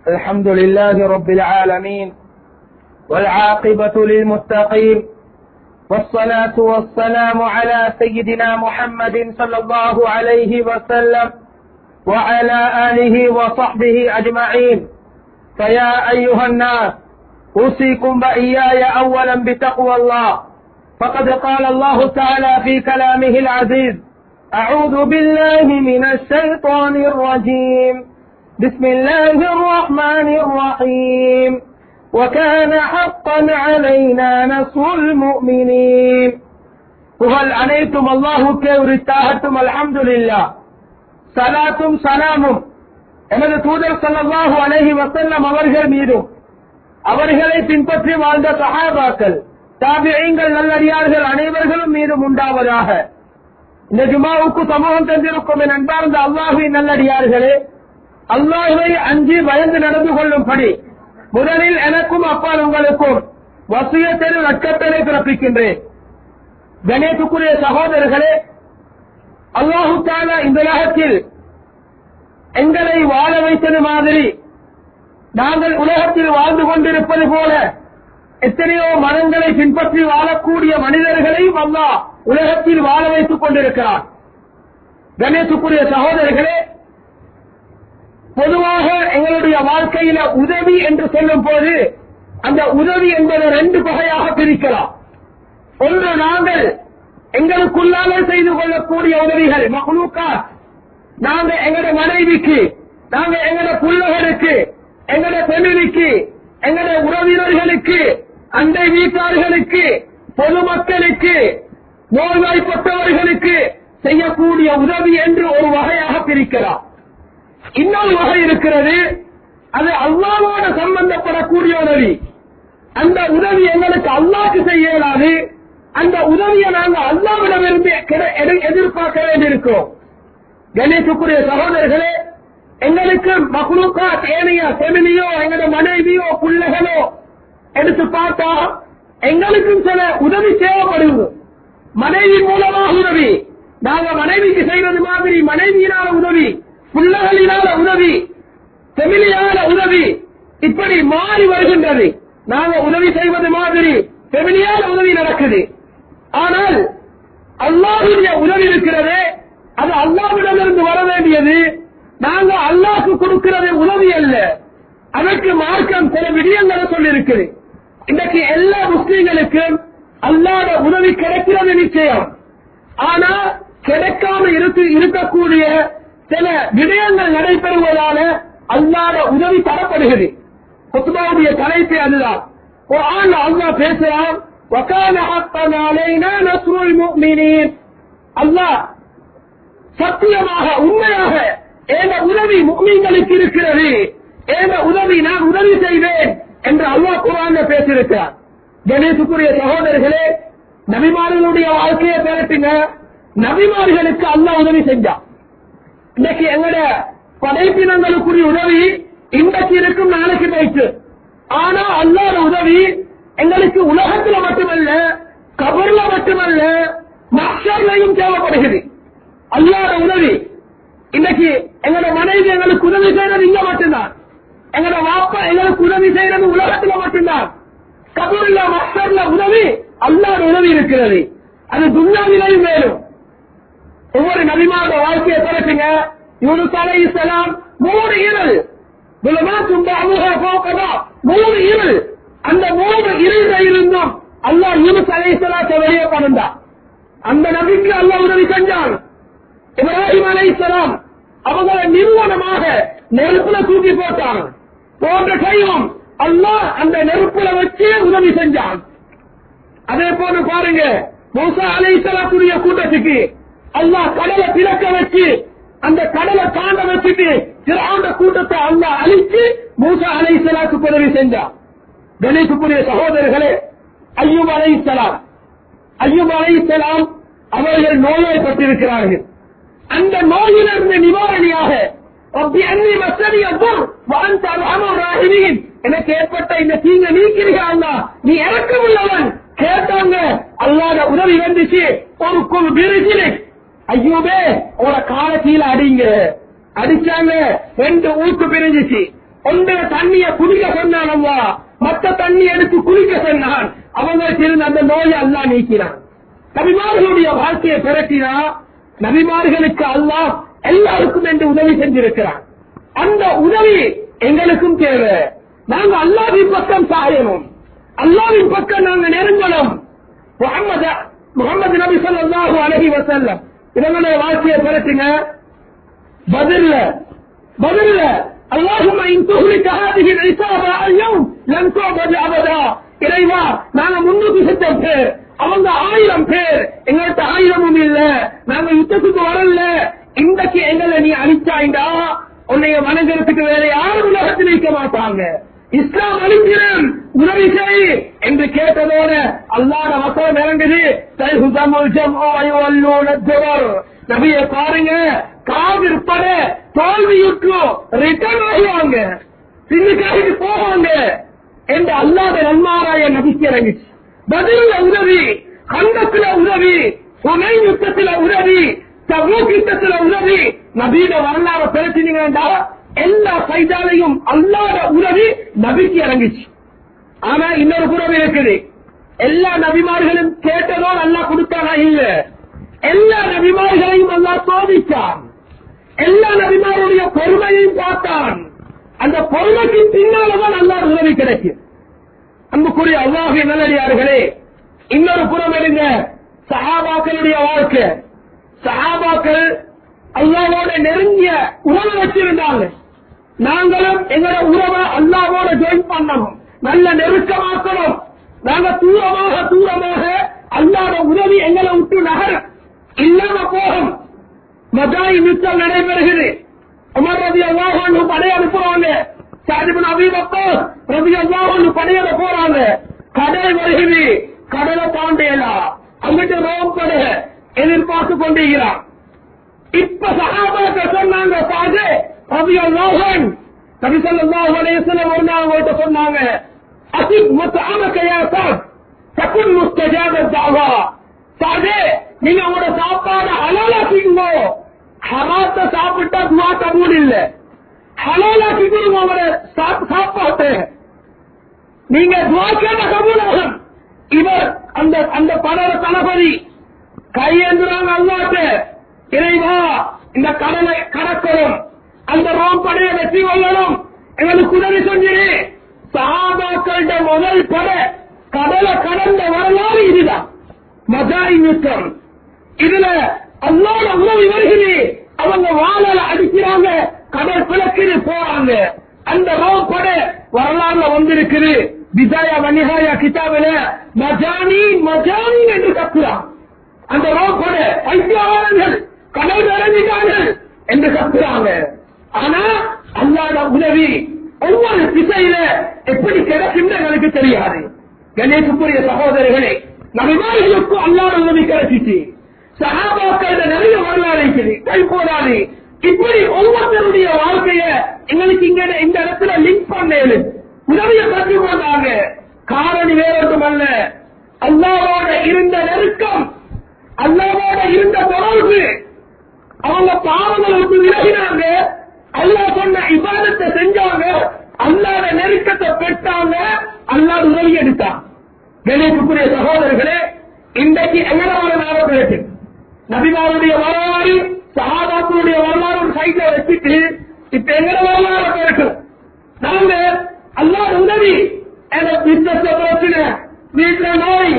الحمد لله رب العالمين والعاقبة للمتقين والصلاة والسلام على سيدنا محمد صلى الله عليه وسلم وعلى آله وصحبه أجمعين فيا أيها الناس أوصيكم وإياي أولا بتقوى الله فقد قال الله تعالى في كلامه العزيز أعوذ بالله من الشيطان الرجيم بسم الله الرحمن الرحيم وكان حقا علينا نصر المؤمنين புகழ் அனைத்தும் அல்லாஹுக்கே உரித்தாகட்டும் அல்ஹம்துலில்லா சலாத்தும் சலாமும் எனது தூதர் ஸல்லல்லாஹு அலைஹி வஸல்லம் அவர்கள் மீதும் அவர்களை பின்பற்றி வாழ்ந்த சஹாபாக்கள் தாபியங்கள் நல்லடியார்கள் அனைவர்களும் மீதும் உண்டாவதாக இந்த ஜுமாவுக்கு சமூகம் தந்திருக்கும் என் அன்பார்ந்த அல்லாஹுவின் நல்லடியார்களே அல்லாஹுவை அஞ்சி பயந்து நடந்து கொள்ளும்படி முதலில் எனக்கும் அப்பால் உங்களுக்கும் வசியத்தில் நட்சத்திரை பிறப்பிக்கின்றேன் கணேசுக்குரிய சகோதரர்களே அல்லாஹு தாலா இந்த உலகத்தில் எங்களை வாழ வைத்தது மாதிரி நாங்கள் உலகத்தில் வாழ்ந்து கொண்டிருப்பது போல எத்தனையோ மரங்களை பின்பற்றி வாழக்கூடிய மனிதர்களையும் அல்லாஹ் உலகத்தில் வாழ வைத்துக் கொண்டிருக்கிறார் கணேசுக்குரிய சகோதரர்களே பொதுவாக எங்களுடைய வாழ்க்கையில உதவி என்று சொல்லும் போது அந்த உதவி என்பதை ரெண்டு வகையாக பிரிக்கலாம் ஒன்று நாங்கள் எங்களுக்குள்ளாலே செய்து கொள்ளக்கூடிய உதவிகள் மகளுக்கா நாங்க எங்கட மனைவிக்கு நாங்க எங்கட பிள்ளைகளுக்கு எங்கட பெண்ணிற்கு எங்கட உறவினர்களுக்கு அண்டை வீட்டார்களுக்கு பொதுமக்களுக்கு நோய்வாய்ப்பட்டவர்களுக்கு செய்யக்கூடிய உதவி என்று ஒரு வகையாக பிரிக்கலாம் இன்னொரு வகை இருக்கிறது அது அல்லாவோட சம்பந்தப்படக்கூடிய உதவி அந்த உதவி எங்களுக்கு அல்லாக்கு செய்ய இயலாது அந்த உதவியை நாங்கள் அல்லாவிடமிருந்து கிடை- எதிர்- எதிர்பார்க்க வேண்டியிருக்கிறோம் கணேசுக்குரிய சகோதரர்களே எங்களுக்கு மகளுக்கா ஏனைய செமினியோ எங்களோட மனைவியோ பிள்ளைகளோ எடுத்து பார்த்தா எங்களுக்கும் சில உதவி தேவைப்படுது மனைவி மூலமாக உதவி நாங்க மனைவிக்கு செய்வது மாதிரி மனைவியினால உதவி பிள்ளைகளினால உதவி செமிலியால உதவி இப்படி மாறி வருகின்றது நாங்க உதவி செய்வது மாதிரி செமிலியால உதவி நடக்குது ஆனால் அல்லாஹுடைய உதவி இருக்கிறதே அது அல்லாவிடமிருந்து வர வேண்டியது நாங்க அல்லாஹ்க்கு கொடுக்கிறது உதவி அல்ல அதற்கு மார்க்கம் சில விடயங்களை சொல்லியிருக்குது இன்றைக்கு எல்லா முஸ்லீம்களுக்கும் அல்லாத உதவி கிடைக்கிறது நிச்சயம் ஆனா கிடைக்காம இருக்கு இருக்கக்கூடிய சில விடயங்கள் நடைபெறுவதால அல்லாத உதவி தரப்படுகிறது குத்துபாவுடைய தலைப்பு அதுதான் ஒரு ஆள் அல்லாஹ் பேசுறான் وَكَانَ حَقًّا عَلَيْنَا نَصْرُ الْمُؤْمِنِينَ அல்லாஹ் சத்தியமாக உண்மையாக ஏக உதவி முக்மீன்களுக்கு இருக்கிறது ஏக உதவி நான் உதவி செய்வேன் என்று அல்லாஹ் குரான் பேசியிருக்கிறார் கணேசுக்குரிய சகோதரர்களே நபிமார்களுடைய வாழ்க்கையை திரட்டுங்க நபிமார்களுக்கு அல்லாஹ் உதவி செஞ்சான் இன்னைக்கு எங்கட படைப்பினங்களுக்குரிய உதவி இன்றைக்கு இருக்கும் நாளைக்கு போயிட்டு ஆனா அல்லாத உதவி எங்களுக்கு உலகத்துல மட்டுமல்ல கபர்ல மட்டுமல்ல மஷர்லையும் தேவைப்படுகிறது அல்லாத உதவி இன்னைக்கு எங்களோட மனைவி எங்களுக்கு உதவி செய்யறது இங்க மட்டும்தான் எங்களோட வாப்பா எங்களுக்கு உதவி செய்யறது உலகத்துல மட்டும்தான் கபூர்ல மஸ்டர்ல உதவி அல்லாத உதவி இருக்கிறது அது துன்யாவிலையும் வேணும் ஒவ்வொரு நபிமாரோட வாழ்க்கையை திறக்குங்க யூனுஸ் அலைஹிஸ்ஸலாம் மூணு ஈரல் துலமாத்தும் பஅதுஹா ஃபௌகதா மூணு ஈரல் அந்த மூணு ஈரல்ல இருந்தும் அல்லாஹ் யூனுஸ் அலைஹிஸ்ஸலாத்தை வெளியே கொண்டு அந்த நபிக்கு அல்லாஹ் உதவி செஞ்சான் இப்ராஹிம் அலைஹிஸ்ஸலாம் அவங்களை நிறுவனமாக நெருப்புல தூக்கி போட்டாங்க போன்ற கையும் அல்லாஹ் அந்த நெருப்புல வச்சு உதவி செஞ்சான் அதே போல பாருங்க மூசா அலைஹிஸ்ஸலாத்துடைய கூட்டத்துக்கு அல்லாஹ் கடலை திறக்க வச்சு அந்த கடலை தாண்ட வச்சுட்டு திராண்ட கூட்டத்தை அல்லாஹ் அழிச்சு மூசா அலைஹிஸ்ஸலாத்துக்கு உதவி செஞ்சான் கணேசுக்குரிய சகோதரர்களே ஐயூப் அலைஹிஸ்ஸலாம் ஐயூப் அலைஹிஸ்ஸலாம் அவர்கள் நோய்வாய்ப்பட்டிருக்கிறார்கள் அந்த நோயிலிருந்து நிவாரணியாக ரப்பி அன்னி மஸ்ஸனி அத்துர் வ அன்த அர்ஹமர் ராஹிமீன் எனக்கு ஏற்பட்ட இந்த தீங்க நீக்கிறீங்க அல்லாஹ் நீ இறக்கமுள்ளவன் கேட்டாங்க அல்லாத உதவி வந்துச்சு ஒரு குழு விரிசிலை ஐயோபே உன கால கீழே அடிங்க அடிச்சாங்க ரெண்டு ஊக்கு பிரிஞ்சிச்சு ஒன்று தண்ணிய குடிக்க சொன்னான் அல்லா மத்த தண்ணி எடுத்து குளிக்க சொன்னான் அவங்களுக்கு இருந்த அந்த நோயை அல்லா நீக்கினான் நபிமார்களுடைய வாழ்க்கையை பிறட்டினா நபிமார்களுக்கு அல்லாஹ் எல்லாருக்கும் என்று உதவி செஞ்சிருக்கிறான் அந்த உதவி எங்களுக்கும் தேவை நாங்க அல்லாவின் பக்கம் சாயணும் அல்லாவின் பக்கம் நாங்க நெருங்கணும் முகமது முகமது நபி ஸல்லல்லாஹு அலைஹி வஸல்லம் இவங்களுடைய வாழ்க்கையை பிறட்டுங்க பதில்ல பதில்ல اللهم ان تهلك هذه العصابه اليوم لن تعبد ابدا இறைவா நாங்க முன்னூத்தி சத்தம் பேர் அவங்க ஆயிரம் பேர் எங்கள்கிட்ட ஆயிரமும் இல்ல நாங்க யுத்தத்துக்கு வரல இன்றைக்கு எங்களை நீ அழிச்சாய்டா உன்னைய வணங்குறதுக்கு வேற யாரும் உலகத்தில் இருக்க மாட்டாங்க இஸ்லாம் அழிக்கிறேன் உதவி செய் என்று கேட்டதோட அல்லாத வசனம் இறங்குது தைஹுதமுல் ஜம்உ வயுவல்லூன துவர் நபியை பாருங்க காவிர் பட தோல்வியுற்று ரிட்டர்ன் ஆகுவாங்க சின்னுக்காக போவாங்க என்று அல்லாத நன்மாராய நபிக்கு இறங்கிச்சு பதில உதவி கண்டத்துல உதவி சுனை யுத்தத்துல உதவி தபூக் யுத்தத்துல உதவி நபீட வரலாறு பேசினீங்கன்னா எல்லா சைதாலையும் அல்லாத உதவி நபிக்கு இறங்கிச்சு ஆனா இன்னொரு புறம் இருக்குது எல்லா நபிமார்களும் கேட்டதோ நல்லா கொடுத்தானா இல்ல எல்லா நபிமார்களையும் அல்லா சோதித்தான் எல்லா நபிமாருடைய பொறுமையையும் பார்த்தான் அந்த பொறுமைக்கு பின்னால்தான் நல்லா உதவி கிடைக்கும் அன்புக்குரிய அல்லாஹிய நல்லடியார்களே இன்னொரு புறம் எடுங்க சஹாபாக்களுடைய வாழ்க்கை சஹாபாக்கள் அல்லாவோட நெருங்கிய உறவு வச்சிருந்தாங்க நாங்களும் எங்களோட உறவை அல்லாவோட ஜாயின் பண்ணணும் நல்ல நெருக்கமாக்கணும் நாங்க தூரமாக தூரமாக அல்லாத உதவி எங்களை விட்டு நகர இல்லாம போகும் மதாய் யுத்தம் நடைபெறுகிறது உமர் ரவி அல்லாஹ் படைய அனுப்புவாங்க சாதிபன் அபிபக்கோ ரவி அல்லாஹ் படையில போறாங்க கடல் வருகிறது கடலை தாண்டியலா அங்கிட்டு ரோம் படைய எதிர்பார்த்து கொண்டிருக்கிறான் இப்ப சகாபாக்க சொன்னாங்க பாது ரவி அல்லாஹன் நபி ஸல்லல்லாஹு அலைஹி வஸல்லம் ஒரு நாள் அவங்கள்ட்ட சொன்னாங்க அசிப் முத்தஅமக யா சாத் தகுன் முஸ்தஜாப தஅவா சாதே நீங்க உங்களோட சாப்பாடு ஹலாலாக்கிக்கோ ஹராத்த சாப்பிட்டா துவா கபூல் இல்ல ஹலாலாக்கிக்கணும் அவரை சாப்பாட்டு நீங்க துவா கேட்ட கபூல் ஆகும் இவர் அந்த அந்த பணர தளபதி கையேந்துறாங்க அல்லாட்டு இறைவா இந்த கடலை கடக்கணும் அந்த ரோம் படையை வெற்றி கொள்ளணும் எங்களுக்கு உதவி செஞ்சிரு சஹாபாக்கள முதல் படை கடலை கடந்த வரலாறு இதுதான் மதாய் யுத்தம் இதுல அல்லாத உதவி வருகிறது அவங்க வாழல அடிக்கிறாங்க கடல் பிளக்குது போறாங்க அந்த ரோம் படை வரலாறுல வந்திருக்குது விஜயா வனிகாயா கிதாபில மஜானி மஜானி என்று கத்துறான் அந்த ரோம் படை வைத்தியவாளர்கள் கடல் இறங்கிட்டார்கள் என்று கத்துறாங்க ஆனா அல்லாத உதவி ஒவ்வொரு திசையில எப்படி கிடைக்கும் எங்களுக்கு தெரியாது கணேசுக்குரிய சகோதரர்களே நபிமார்களுக்கும் அல்லாத உதவி கிடைச்சிச்சு சகாபாக்கள் நிறைய வரலாறு இருக்குது கை போடாது இப்படி ஒவ்வொருத்தருடைய வாழ்க்கைய எங்களுக்கு இங்க இந்த இடத்துல லிங்க் பண்ணேன் உதவியை பற்றி போனாங்க காரணி வேறொன்றும் அல்ல அல்லாவோட இருந்த நெருக்கம் அல்லாவோட இருந்த தொடர்பு அவங்க பாவங்களை விட்டு விலகினாங்க அல்லா சொன்ன இபாதத்தை செஞ்சாங்க அல்லாத நெருக்கத்தை பெற்றாங்க அல்லாத உதவி எடுத்தான் கணேசுக்குரிய சகோதரர்களே இன்றைக்கு எங்கட வரலாறு இருக்கு நபிமாருடைய வரலாறு சகாபாக்களுடைய வரலாறு ஒரு சைட்ல வச்சுட்டு இப்ப எங்கட வரலாறு இருக்கு நாங்க அல்லாத உதவி பிசினஸ் பிரச்சனை வீட்டுல நோய்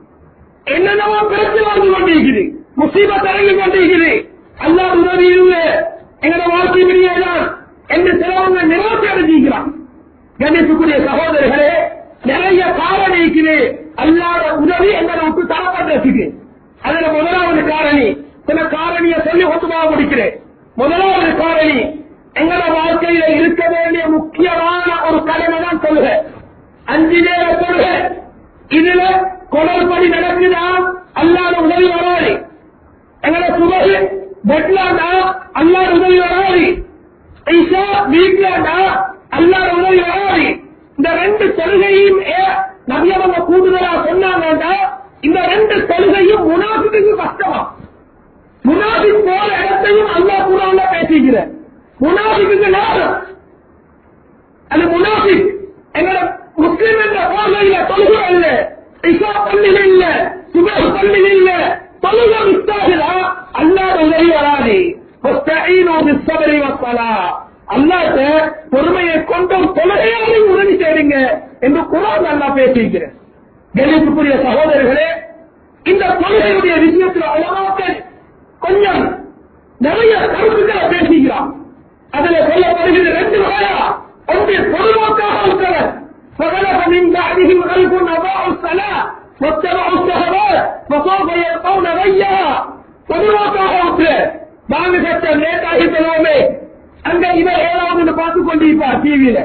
என்னென்னவோ பிரச்சனை வந்து கொண்டிருக்குது முசீபத் இறங்கி கொண்டிருக்குது அல்லாத உதவி இல்லை எங்கட வாழ்க்கை முடியலாம் என்று சிலவங்க நிராசை அடைஞ்சிக்கிறான் கணேசுக்குரிய சகோதரர்களே நிறைய காரணி இருக்குது அல்லாத உதவி எங்களை விட்டு தரப்பட்டிருக்கு அதுல முதலாவது காரணி சில காரணியை சொல்லி ஒத்துமாக முடிக்கிறேன் முதலாவது காரணி எங்கள வாழ்க்கையில இருக்க வேண்டிய முக்கியமான ஒரு கடமை தான் சொல்லுக அஞ்சு நேர சொல்லுக இதுல கொடற்படி நடக்குதா அல்லாத உதவி வராது எங்களை சுகர் பெட்லாண்டா அல்லாத உதவி வராது ஐசா வீட்லாண்டா அல்லாத உதவி வராது இந்த ரெண்டு தொழுகையும் நபியவங்க கூடுதலா சொன்னாங்கடா இந்த ரெண்டு தொழுகையும் முனாஃபிக்கு கஷ்டமா முனாஃபிக் போற இடத்தையும் அல்லா குரான்ல பேசிக்கிற முனாஃபிக்கு நேரம் அது முனாஃபிக் எங்களோட முஸ்லிம் என்ற பார்வையில தொழுகை இல்ல இசா பள்ளியில் இல்ல சுபஹ் பள்ளியில் இல்ல தொழுகை வித்தாகுதா அல்லாத உதவி வராது وَاسْتَعِينُوا بِالصَّبْرِ وَالصَّلَاةِ அல்லாஹ்ட்ட பொறுமையை கொண்டும் தொழுகையாலே உதவி செய்யுங்க என்று குரான் அல்லா பேசியிருக்கிறேன் கணிப்புக்குரிய சகோதரர்களே இந்த தொழுகையுடைய விஷயத்தில் அழகாக்கள் கொஞ்சம் நிறைய கருத்துக்களை பேசுகிறான் அதுல சொல்லப்படுகிறது ரெண்டு வகையா ஒன்று பொதுவாக்காக இருக்கிறவர் فغلب من بعدهم غلب أضاعوا الصلاة واتبعوا الشهوات فسوف يلقون غيا பொதுவாக்காக ஒன்று வாங்க சட்டம் லேட்டாகி சொல்லுவோமே அங்க இவர் ஏதாவது பார்த்து கொண்டிருப்பார் டிவியில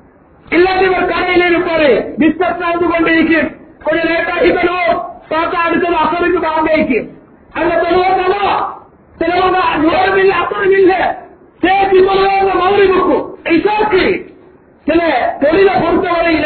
இல்லாத இவர் கடையில இருப்பாரு பிஸ்கட் நடந்து கொண்டிருக்கு கொஞ்சம் லேட்டாகி தருவோம் பார்த்தா அடுத்தது அசருக்கு வாங்கிக்கு அங்க சொல்லுவாங்களா சிலவங்க நூறு இல்ல அசரம் இல்ல சேர்த்து சொல்லுவாங்க மௌரிவுக்கு இசாக்கு சில தொழிலை பொறுத்தவரையில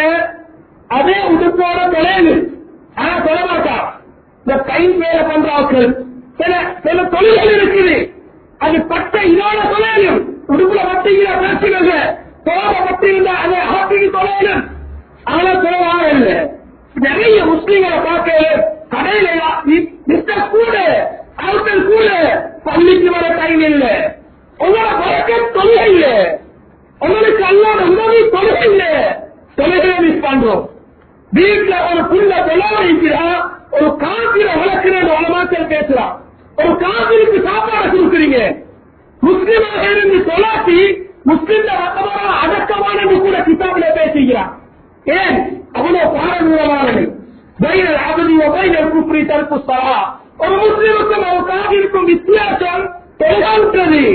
அதே உடுப்போட தொலைவு ஆனா சொல்ல மாட்டான் இந்த கை வேலை பண்றாக்கள் சில சில தொழில்கள் இருக்குது அது பட்ட இதோட தொலைலும் உடுப்புல பட்டிக்கிற பிரச்சனை தோட பட்டிருந்தா அதை ஆட்டிக்கு தொலைலும் ஆனா தொலைவாக இல்லை நிறைய முஸ்லீம்களை பார்க்க கடையில மிஸ்டர் கூட அவர்கள் கூட பள்ளிக்கு வர டைம் இல்ல உங்களோட பழக்க தொழில் இல்ல உங்களுக்கு அல்லாத உதவி தொழில் இல்ல தொழிலை மிஸ் பண்றோம் வீட்டுல ஒரு புள்ள தொழிலாளிக்கிறா ஒரு காப்பிர வளர்க்கிற வளமாக்கல் பேசுறான் ஒரு காப்பிற்கு சாப்பாடு கொடுக்குறீங்க முஸ்லிமாக இருந்து சொல்லாட்டி முஸ்லிம் ரத்தமான அடக்கமான கூட கிதாபில பேசுகிறான் ஏன் அவ்வளவு பாரதூரமானது பைனல் அகதி பைனல் குப்ரி தடுப்பு சலா ஒரு முஸ்லிமுக்கும் ஒரு காவிற்கும் வித்தியாசம் தெளிவாகிறது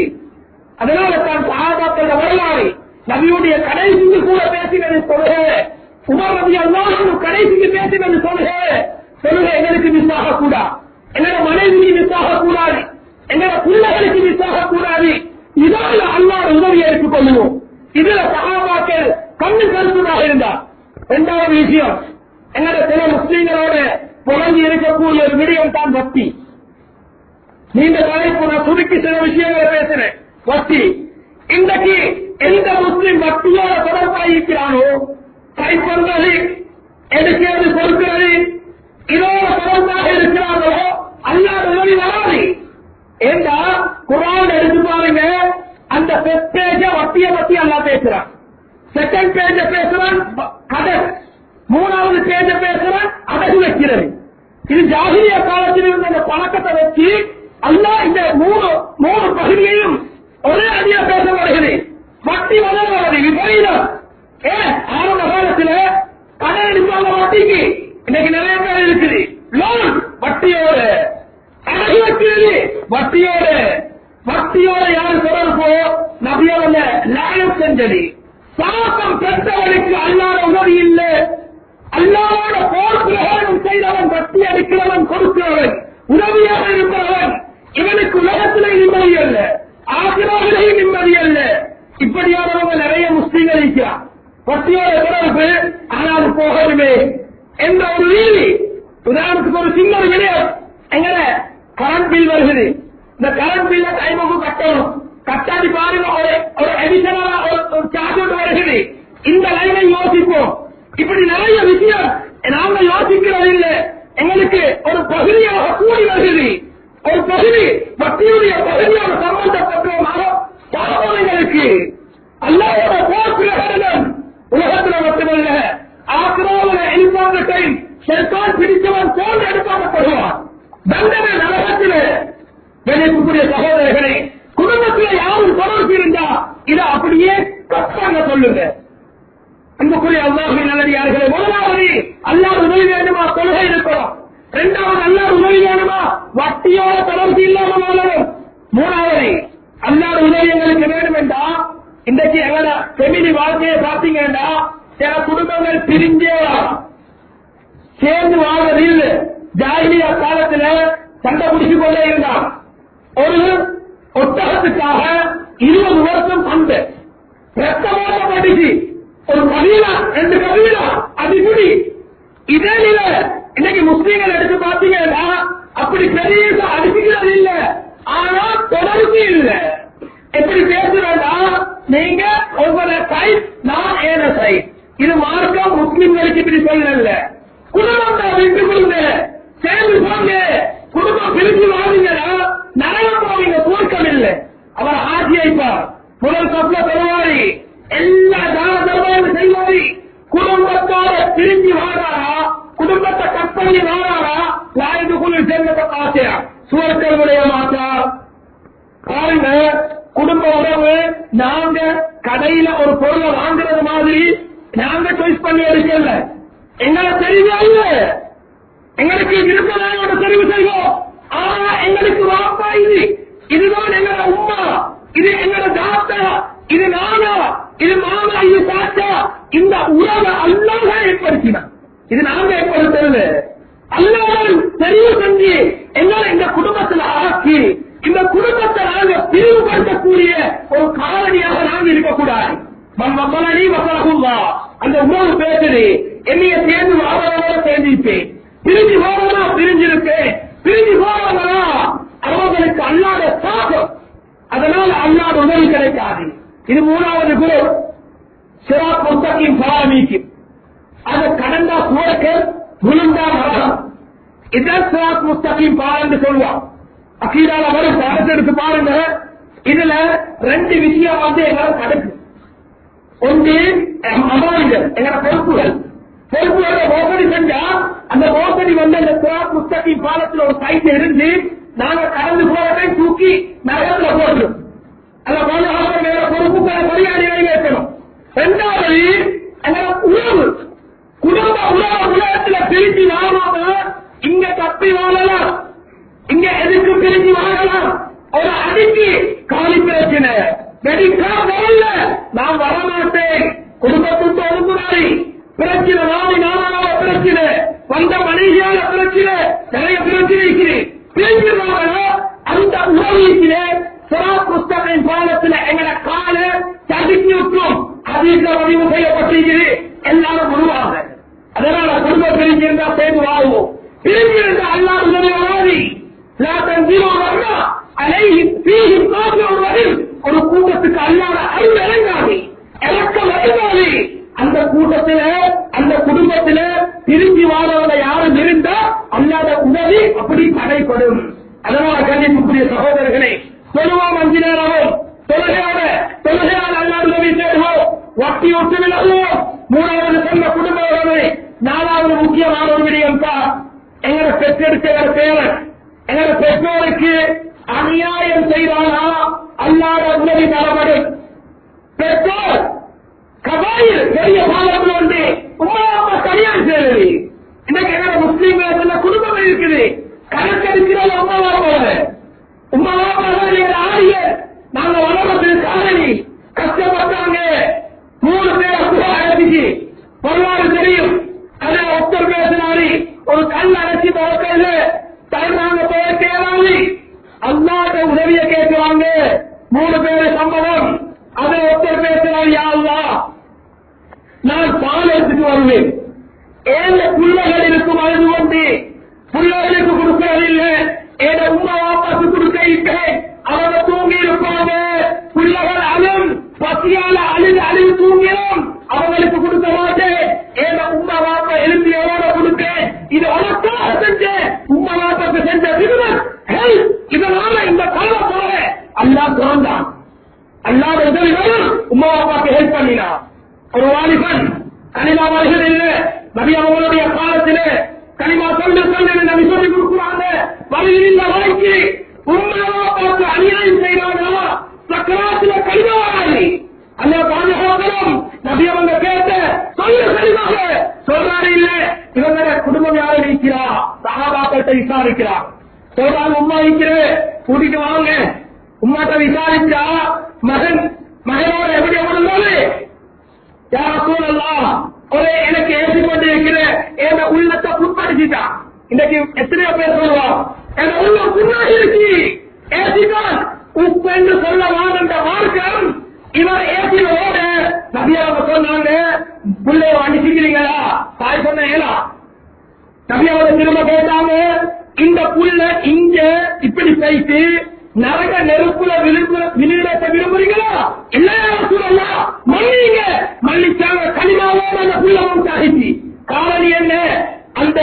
அதனால தான் சகாபாக்கள் வரலாறு நபியுடைய கடைசிக்கு கூட பேசினது சொல்லுக உமர் ரவி அல்லாஹும் கடைசிக்கு பேசினது சொல்லுக சொல்லுக எங்களுக்கு மிஸ் ஆகக்கூடாது என்னோட மனைவிக்கு மிஸ் ஆகக்கூடாது என்னோட பிள்ளைகளுக்கு மிஸ் ஆகக்கூடாது இதால அல்லாத உதவியை எடுத்துக் கொள்ளுவோம் இதுல சகாபாக்கள் கண்ணு கருத்துமாக இருந்தார் இரண்டாவது விஷயம் என்னோட சில முஸ்லீம்களோட புலங்கி இருக்கக்கூடிய ஒரு விடயம் தான் பக்தி நீண்ட தலைப்பு நான் சுருக்கி சில விஷயங்களை பேசுறேன் வட்டி இன்றைக்கு எந்த முஸ்லிம் பக்தியோட தொடர்பாயிருக்கிறானோ கைப்பொருள்களை எடுக்கிறது கொடுக்கிறது இதோட தொடர்பாக இருக்கிறார்களோ அல்லாத உதவி வராது ஏண்டா குரான் எடுத்து பாருங்க அந்த ஃபர்ஸ்ட் பேஜ வட்டிய பத்தி அல்லா பேசுறான் செகண்ட் பேஜ பேசுறான் கடன் மூணாவது பேஜ பேசுறான் அடகு வைக்கிறது இது ஜாகிரிய காலத்தில் இருந்த அந்த பழக்கத்தை வச்சு அல்லா இந்த மூணு மூணு பகுதியையும் ஒரே அடியா பேசப்படுகிறது வட்டி வளர்வது விபரீதம் ஏன் ஆரம்ப காலத்துல கடன் எடுப்பாங்க வட்டிக்கு இன்னைக்கு நிறைய பேர் இருக்குது லோன் வட்டியோட அடகு வைக்கிறது வட்டியோட வட்டியோட யார் தொடர்போ நபியோட லாயம் செஞ்சது சாசம் பெற்றவனுக்கு அல்லாத உதவி இல்லை அல்லாவோட போர் பிரகாரம் செய்தவன் வட்டி அடிக்கிறவன் கொடுக்கிறவன் உதவியாக இருப்பவன் இவனுக்கு உலகத்திலே நிம்மதி அல்ல ஆசிராவிலேயும் நிம்மதி அல்ல இப்படியானவங்க நிறைய முஸ்லீம்கள் இருக்கிறார் வட்டியோட தொடர்பு ஆனால் போகணுமே என்ற ஒரு நீதி உதாரணத்துக்கு ஒரு சின்ன ஒரு விடயம் எங்கட கரண்ட் பில் வருகிறது இந்த கரண்ட் பில்ல டைமுக்கு கட்டணும் கட்டாடி பாருங்க ஒரு ஒரு அடிஷனலா ஒரு ஒரு சார்ஜ் ஒன்று வருகிறது இந்த லைனை யோசிப்போம் இப்படி நிறைய விஷயம் நாங்க யோசிக்கிறது இல்லை எங்களுக்கு ஒரு பகுதியாக கூடி வருகிறது ஒரு பகுதி பக்தியுடைய பகுதியாக சம்பந்தப்பட்டவமாக பாவனைகளுக்கு அல்லாவோட போர் பிரகடனம் உலகத்தில் மட்டுமல்ல ஆக்கிராவில் எழுப்பாங்க டைம் செல்கான் பிடித்தவன் போல் எடுப்பாகப்படுவான் தண்டனை நரகத்திலே வெளியக்கூடிய சகோதரர்களே குடும்பத்தில் யாரும் தொடர்பு இருந்தா இதை அப்படியே கஷ்டங்க சொல்லுங்க அன்புக்குரிய அல்லாஹுடைய நல்லடியார்களே முதலாவது அல்லாஹ் உதவி வேண்டுமா கொள்கை இருக்கணும் இரண்டாவது அல்லாஹ் உதவி வேண்டுமா வட்டியோட தொடர்பு இல்லாம வாழணும் மூணாவது அல்லாஹ் உதவி எங்களுக்கு வேண்டும் என்றா இன்றைக்கு எங்களோட பெமிலி வாழ்க்கையை பார்த்தீங்கன்னா சில குடும்பங்கள் பிரிஞ்சே வரும். சேர்ந்து வாழ்வது இல்லை ஜாகிலியா காலத்துல சண்டை பிடிச்சு கொண்டே இருந்தான் ஒரு ஒட்டகத்துக்காக இருபது வருஷம் சண்டை ரத்தமாக படிச்சு ஒரு கபீலா ரெண்டு கபீலா அடிப்படி இதே நிலை இன்னைக்கு முஸ்லீம்கள் எடுத்து பார்த்தீங்கன்னா அப்படி பெரிய அடிச்சுக்கிறது இல்ல ஆனா தொடர்பு இல்ல எப்படி பேசுறா நீங்க ஒவ்வொரு சைட் நான் ஏன சைட் இது மார்க்கம் முஸ்லிம்களுக்கு இப்படி சொல்லல குடும்பத்தை விட்டு கொடுங்க சேர்ந்து போங்க குடும்பம் பிரிஞ்சு வாங்குங்கன்னா நரகம் போவீங்க தூக்கம் இல்லை அவர் ஆட்சி வைப்பார் முதல் சொப்ன பெருவாரி எல்லா தான தர்மமும் செய்வாரி குடும்பத்தோட பிரிஞ்சு வாழாரா குடும்பத்தை கட் பண்ணி வாழாரா லாயுக்குள்ள சேர்ந்த ஆசையா சுவர்க்கருடைய மாற்றா பாருங்க குடும்ப உறவு நாங்க கடையில ஒரு பொருளை வாங்குறது மாதிரி நாங்க சாய்ஸ் பண்ணி எடுக்கல எங்களை தெரியுதா இல்ல எங்களுக்கு இருப்பதாக தெரிவு செய்வோம் ஆனா எங்களுக்கு வாப்பா இது இதுதான் எங்களோட உமா இது எங்களோட தாத்தா இது நானா இது மாமா இது தாத்தா இந்த உறவை அல்லாத ஏற்படுத்தினான் இது நாங்க ஏற்படுத்தல அல்லாமல் தெரிவு செஞ்சு எங்களை இந்த குடும்பத்தில் ஆக்கி இந்த குடும்பத்தை நாங்க பிரிவுபடுத்தக்கூடிய ஒரு காரணியாக நாங்க இருக்கக்கூடாது மம்மலனி மசலகுல்லா அந்த உறவு பேசுது என்னைய சேர்ந்து வாழறோட சேர்ந்திருப்பேன் பிரிஞ்சு போறதா பிரிஞ்சிருப்பேன் பிரிஞ்சு போறதா அவர்களுக்கு அல்லாத சாபம் அதனால் அல்லாத உதவி கிடைக்காது இது மூணாவது குரு சிறா புத்தகின் பாரமீக்கும் அதை கடந்தா சுவர்க்கு விழுந்தா மரணம் இதான் சிராத் முஸ்தகிம் பாருன்னு சொல்லுவான் அக்கீரால வரும் பாடத்தை எடுத்து பாருங்க இதுல ரெண்டு விஷயம் வந்து எங்களை தடுக்கு ஒன்று அமானிகள் எங்களோட பொறுப்புகள் பொறுப்புகளை மோசடி செஞ்சா அந்த மோசடி வந்து அந்த சிராத் முஸ்தகிம் பாலத்தில் ஒரு சைட்ல இருந்து நாங்க கடந்து போறதை தூக்கி நகரத்துல போடுறோம் அந்த பாதுகாப்பு மேல பொறுப்புகளை மரியாதை நிறைவேற்றணும் இரண்டாவது எங்களோட உறவு குடும்ப உலக உலகத்துல பிரிஞ்சு வாழாம இங்க தப்பி வாழலாம் இங்க எதுக்கு பிரிஞ்சு வாழலாம் ஒரு அடிக்கு காலி பிரச்சனை வெடிக்கா வரல நான் வரமாட்டேன் குடும்பத்துக்கு ஒழுங்குமுறை பிரச்சனை நாளை நாளான பிரச்சனை வந்த மனைவியால பிரச்சனை நிறைய பிரச்சனை இருக்குது பிரிஞ்சு வாழலாம் அந்த உறவு சிறா புஸ்தகின் பாலத்துல எங்கட கால தடுக்கி விட்டோம் அதிக பதிவு செய்யப்பட்டிருக்கிறது எல்லாரும் உருவாங்க அதனால குடும்ப பிரிஞ்சிருந்தா சேர்ந்து வாழ்வோம் பிரிஞ்சிருந்தா அல்லா உதவியாதி லாத்தன் ஜீவோ வரா அலை பீஹி காப்பியோடு வரில் ஒரு கூட்டத்துக்கு அல்லாத அருள் இறங்காது இறக்க வருகாது அந்த கூட்டத்தில அந்த குடும்பத்தில பிரிஞ்சு வாழ்றவங்க யாரும் இருந்தா அல்லாத உதவி அப்படி தடைப்படும் அதனால கண்டிப்புக்குரிய சகோதரர்களே சொல்லுவோம் அஞ்சு நேரமும் தொழுகையோட தொழுகையால் அல்லா உதவி சேருவோம் வட்டி ஒட்டு விலகுவோம் மூணாவது சொன்ன குடும்ப உறவு நாலாவது முக்கியமான ஒரு விடயம் தான் எங்களை பெற்றெடுக்கிற பேரன் எங்களை பெற்றோருக்கு அநியாயம் செய்தானா அல்லாத உதவி தரப்படும் பெற்றோர் கபாயில் பெரிய பாலத்தில் வந்து உமா அப்பா கல்யாணம் செய்யறது இன்னைக்கு எங்க முஸ்லீம்கள் குடும்பம் இருக்குது கணக்கெடுக்கிறது உமா அப்பாவை உமா அப்பாவை ஆரியர் நாங்க வளர்றதுக்கு காரணி கஷ்டப்பட்டாங்க மூணு பேர் அப்பா அழைச்சிச்சு வரலாறு தெரியும் அதை ஒருத்தர் பேசினாரு ஒரு கல் அடைச்சி பார்க்கல தருணாங்க போய் கேளாமி அல்லாட்ட உதவியை கேட்கிறாங்க மூணு பேர் சம்பவம் அதை ஒருத்தர் பேசினார் யா அல்லாஹ் நான் பால் எடுத்துட்டு வருவேன் ஏழு பிள்ளைகள் இருக்கும் அழுது கொண்டு பிள்ளைகளுக்கு கொடுக்கறதில்லை ஏழு உமா வாப்பாக்கு கொடுக்க இருக்கேன் அவங்க தூங்கி இருப்பாங்க பிள்ளைகள் அழும் பசியால அழுது அழுது தூங்கிடும் அவங்களுக்கு கொடுக்க மாட்டேன் ஏழு உமா வாப்பா எழுந்தியோட கொடுத்தேன் இது உனக்காக செஞ்சேன் உமா வாப்பாக்கு செஞ்ச விருதம் இதனால இந்த காலம் போல அல்லா திறந்தான் அல்லாத உதவி வரும் உமா அப்பாக்கு ஹெல்ப் பண்ணினா ஒரு வாலிபன் கனிமா வருகிறதில்ல நபி அவங்களுடைய காலத்திலே கனிமா சொல்லு சொல்லு நபி சொல்லி கொடுக்குறாங்க வழியில் இந்த வாழ்க்கை உமா அப்பாக்கு அநியாயம் செய்வாங்களா சக்கராத்துல கனிமாவாரி அல்ல பாதுகாக்கணும் நபி அவங்க கேட்ட சொல்லு கனிமாக சொல்றாரு இல்ல இவங்க குடும்பம் யாரும் இருக்கிறா சகாபாக்கள்கிட்ட விசாரிக்கிறா சொல்றாங்க உமா இருக்கிறேன் கூட்டிட்டு வாங்க உமாட்ட விசாரிச்சா மகன் மகனோட எப்படி எவ்வளவு யார சூழல்லாம் ஒரே எனக்கு ஏசி கொண்டு இருக்கிற என் உள்ளத்தை புண்படுத்திட்டான் இன்னைக்கு எத்தனையோ பேர் சொல்லுவான் என் உள்ள புண்ணாகி இருக்கு ஏசிதான் உப்பு என்று சொல்ல வாழ்ந்த மார்க்கம் இவர் ஏசில ஓட நபியாவை சொன்னாங்க பிள்ளைய அடிச்சுக்கிறீங்களா தாய் சொன்ன ஏலா நபியாவை திரும்ப கேட்டாங்க இந்த புள்ள இங்க இப்படி போயிட்டு நரக நெருப்புல விழுந்து- விழுகிறத விரும்புறீங்களா இல்லையா சொல்லலாம் மன்னிங்க மன்னிச்சாங்க கனிமாவோட அந்த புள்ளவன் சாகிச்சு காரணி என்ன அந்த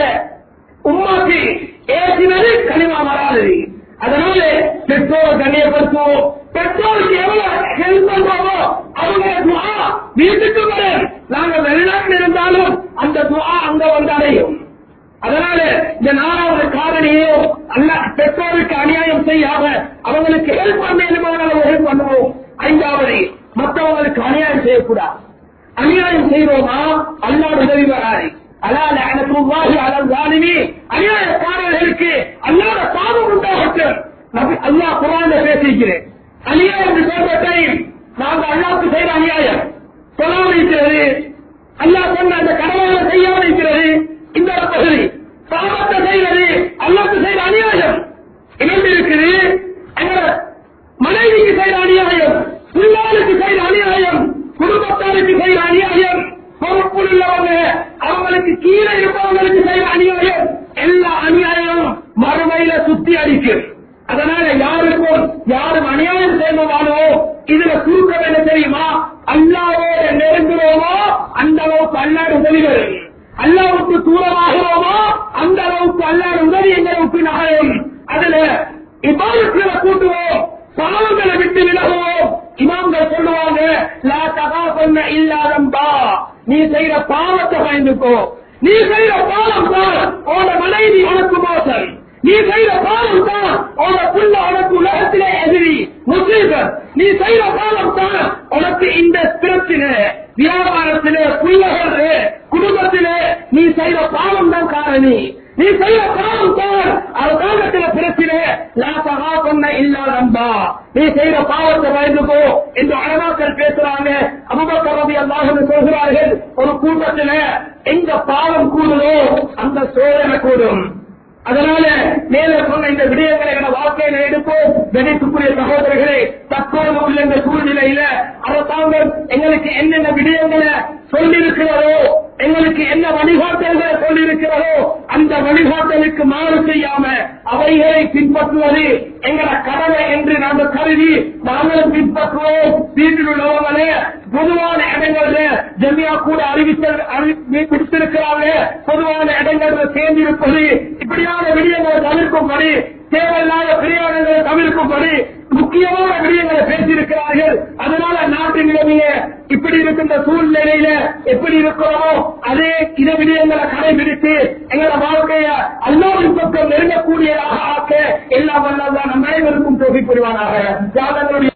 உமாக்கு ஏற்றினது கனிமா வராது அதனால பெற்றோர் கண்ணியப்படுத்துவோம் பெற்றோருக்கு எவ்வளவு ஹெல்ப் பண்றோமோ அவங்க துவா வீட்டுக்கு வர நாங்க வெளிநாட்டில் இருந்தாலும் அந்த துவா அங்க வந்து அடையும் அதனால இந்த நாலாவது காரணியோ அல்ல பெற்றோருக்கு அநியாயம் செய்யாம அவங்களுக்கு ஹெல்ப் பண்ண ஹெல்ப் பண்ணுவோம் ஐந்தாவது மற்றவங்களுக்கு அநியாயம் செய்யக்கூடாது அநியாயம் செய்வோமா அல்லாட உதவி வராது அலால அனத்துவாகி அலல் வாலிமி அநியாயக்காரர்களுக்கு அல்லாத பாவம் உண்டாகட்டும் நபி- அல்லாஹ் குரான் பேசிக்கிறேன் அநியாயம் என்று சொல்ற டைம் நாங்க அல்லாவுக்கு செய்யற அநியாயம் சொல்லாம இருக்கிறது அல்லாஹ் சொன்ன அந்த கடவுளை செய்யாம இருக்கிறது இந்த ஒரு பகுதி பாவத்தை செய்வது அல்லாவுக்கு செய்யற அநியாயம் இரண்டு இருக்குது அங்க மனைவிக்கு செய்யற அநியாயம் பிள்ளைகளுக்கு செய்யற அநியாயம் குடும்பத்தாருக்கு செய்யற அநியாயம் பொறுப்புள் உள்ளவங்க அவங்களுக்கு கீழே இருப்பவங்களுக்கு செய்யற அநியாயம் எல்லா அநியாயமும் மறுமையில சுத்தி அடிக்கும் அதனால யாருக்கும் யாரும் அநியாயம் செய்வானோ இதுல சுருக்கம் என்ன தெரியுமா அல்லாவோட நெருங்குறோமோ அந்த அளவுக்கு அல்லாட உதவி வரும் அல்லாவுக்கு தூரமாகிறோமோ அந்த அளவுக்கு அல்லாட உதவி எங்களுக்கு நகரும் அதுல இபாதத்துல கூட்டுவோம் பாவங்களை விட்டு விலகுவோம் இமாம்கள் சொல்லுவாங்க லா தகா சொன்ன இல்லாதம்பா நீ செய்யற பாவத்தை பயந்துக்கோ நீ செய்யற பாவம் தான் உன மனைவி உனக்கு மோசம் நீ செய்யற பாவம் தான் உன புள்ள உனக்கு உலகத்திலே எதிரி முஸ்லீம்கள் நீ செய்யற பாவம் தான் உனக்கு இந்த பிரச்சனை வியாபாரத்திலே புள்ளகளே குடும்பத்திலே நீ செய்யற பாவம் தான் காரணி நீ செய்யற பாவம் தான் அரசாங்கத்தில பிரச்சனை லாசகா சொன்ன இல்லாதம்பா நீ செய்யற பாவத்தை பயந்துக்கோ என்று அழகாக்கள் பேசுறாங்க அபுபக்கர் ரவி அல்லாஹ் சொல்கிறார்கள் ஒரு கூட்டத்தில எங்க பாவம் கூடுதோ அந்த சோதனை கூடும் அதனால மேல சொன்ன இந்த விடயங்களை எங்க வாழ்க்கையில எடுப்போம் கணித்துக்குரிய சகோதரர்களே தற்போது உள்ள இந்த சூழ்நிலையில அரசாங்கம் எங்களுக்கு என்னென்ன விடயங்களை சொல்லியிருக்கிறதோ எங்களுக்கு என்ன வழிகாட்டல்களை சொல்லியிருக்கிறதோ அந்த வழிகாட்டலுக்கு மாறு செய்யாம அவைகளை பின்பற்றுவது எங்கள கடமை என்று நாங்கள் கருதி நாங்களும் பின்பற்றுவோம் வீட்டில் உள்ளவங்களே பொதுவான இடங்கள்ல ஜெமியா கூட அறிவித்தல் அறிவித்திருக்கிறாங்க பொதுவான இடங்கள்ல சேர்ந்திருப்பது இப்படியான விடயங்களை தவிர்க்கும்படி தேவையில்லாத பிரியாணங்களை தவிர்க்கும்படி முக்கியமான விடயங்களை பேசியிருக்கிறார்கள் அதனால நாட்டு நிலைமைய இப்படி இருக்கின்ற சூழ்நிலையில எப்படி இருக்கிறோமோ அதே இத விடயங்களை கடைபிடித்து எங்களோட வாழ்க்கைய அல்லாவின் பக்கம் நெருங்கக்கூடியதாக ஆக்க எல்லாம் வல்லதான் நம் அனைவருக்கும் தொகை புரிவானாக